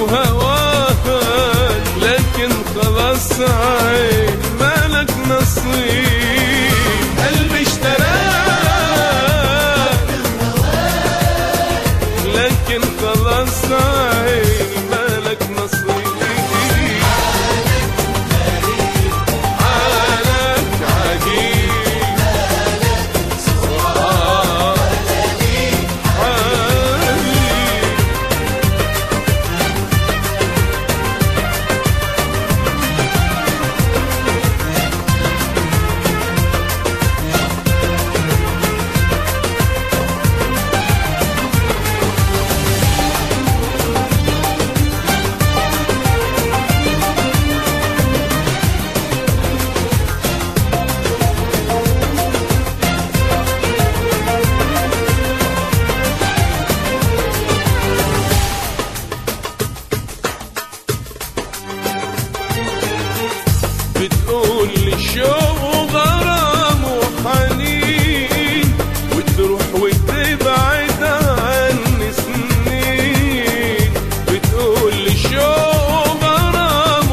وهواك لكن خلاص عين مالك نصيب قلبي اشتراك لكن خلاص عين مالك نصيب حالك عجيب آه، حالي بتقول لي شوق وغرام وحنين وتروح وتبعد عني سنين بتقول لي شوق وغرام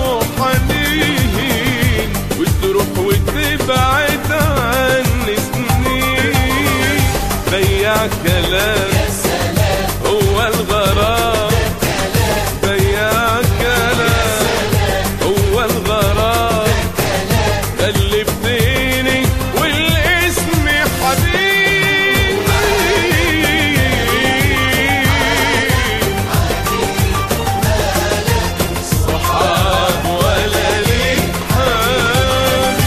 وحنين وتروح وتبعد عني سنين بيع كلام هو الغرام بيع كلام هو الغرام قلبتني والاسم حبيبي صحاب ولا لي حبيب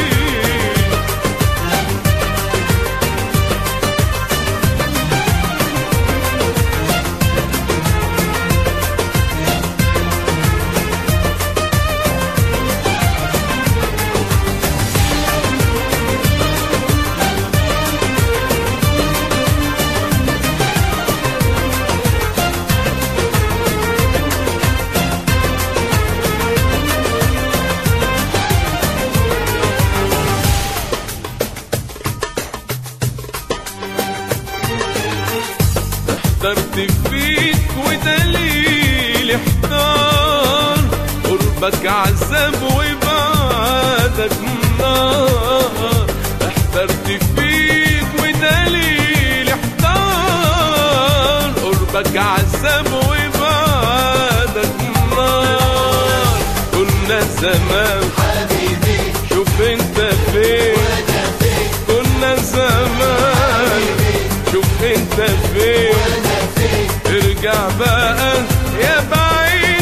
احترت فيك ودليل احتار قربك عذاب وبعدك نار احترت فيك ودليل احتار قربك عذاب وبعدك نار كنا زمان حبيبي شوف انت فين وانا فين كنا زمان شوف انت فين وانا فين ارجع بقى يا بعيد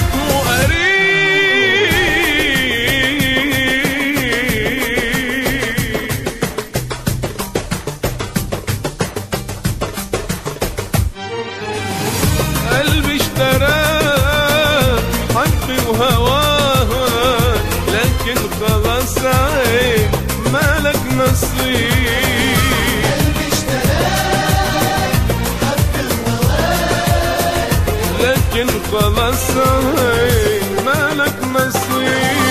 وقريب قلبي اشتراك حبي وهواك لكن خلاص عين مالك نصيب قلبي اشتراك حب الهواك لكن خلاص عين مالك نصيب